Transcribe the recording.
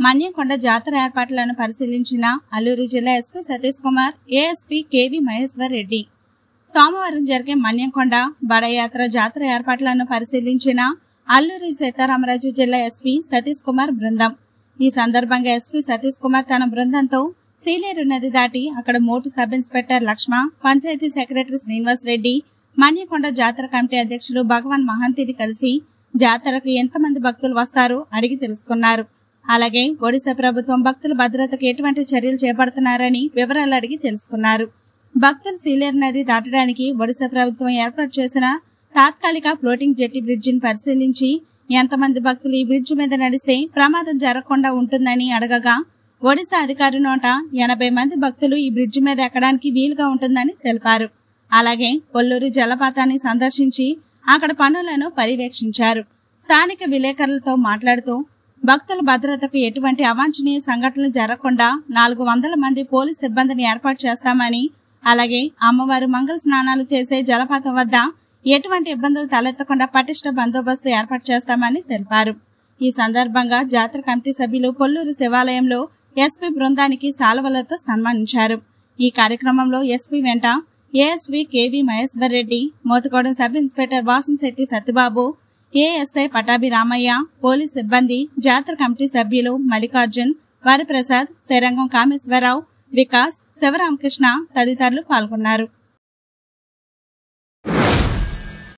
మన్యంకొండ జాతర ఏర్పాట్లను పరిశీలించిన అల్లూరు జిల్లా SP Satish Kumar ASP KV Maheshwar Reddy సోమవారం జరిగే మన్యంకొండ బడయాత్ర జాతర ఏర్పాట్లను పరిశీలించిన అల్లూరి సీతారామరాజు జిల్లా ఎస్పీ సతీష్ కుమార్ బృందం ఈ సందర్భంగా ఎస్పీ సతీష్ కుమార్ తన బృందంతో సీలేరు నది దాటి అక్కడ మోటు సబ్ ఇన్స్పెక్టర్ లక్ష్మ పంచాయతీ సెక్రటరీ శ్రీనివాస్ రెడ్డి మన్యకొండ జాతర కమిటీ అధ్యక్షులు భగవాన్ మహంతిని కలిసి జాతరకు ఎంతమంది భక్తులు వస్తారో అడిగి తెలుసుకున్నారు అలాగే ఒడిశా ప్రభుత్వం భక్తుల భద్రతకు ఎటువంటి చర్యలు చేపడుతున్నారని వివరాలు అడిగి తెలుసుకున్నారు భక్తులు సీలేరు నది దాటడానికి ఒడిశా ప్రభుత్వం ఏర్పాటు చేసిన తాత్కాలిక ఫ్లోటింగ్ జెట్టి బ్రిడ్జిని పరిశీలించి ఎంతమంది భక్తులు ఈ బ్రిడ్జి మీద నడిస్తే ప్రమాదం జరగకుండా ఉంటుందని అడగగా ఒడిశా అధికారి నోట ఎనభై మంది భక్తులు ఈ బ్రిడ్జి మీద ఎక్కడానికి వీలుగా ఉంటుందని తెలిపారు అలాగే కొల్లూరు జలపాతాన్ని సందర్శించి అక్కడ పనులను పర్యవేక్షించారు స్థానిక విలేకరులతో మాట్లాడుతూ భక్తుల భద్రతకు ఎటువంటి అవాంఛనీయ సంఘటనలు జరగకుండా నాలుగు వందల మంది పోలీస్ సిబ్బందిని ఏర్పాటు చేస్తామని అలాగే అమ్మవారు మంగళ స్నానాలు చేసే జలపాతం వద్ద ఎటువంటి ఇబ్బందులు తలెత్తకుండా పటిష్ట బందోబస్తు ఏర్పాటు చేస్తామని తెలిపారు ఈ సందర్భంగా జాతర కమిటీ సభ్యులు పొల్లూరు శివాలయంలో ఎస్పీ బృందానికి సాలవలతో సన్మానించారు ఈ కార్యక్రమంలో ఎస్పీ వెంట ఏఎస్వి కేవి మహేశ్వర్ రెడ్డి మోతుకోవడం sub inspector Vasamsetti Satyababu ASI Pattabhi Ramaiah police సిబ్బంది జాతర కమిటీ సభ్యులు మల్లికార్జున్ వరప్రసాద్ శరంగం కామేశ్వరరావు వికాస్ శివరామకృష్ణ తదితరులు పాల్గొన్నారు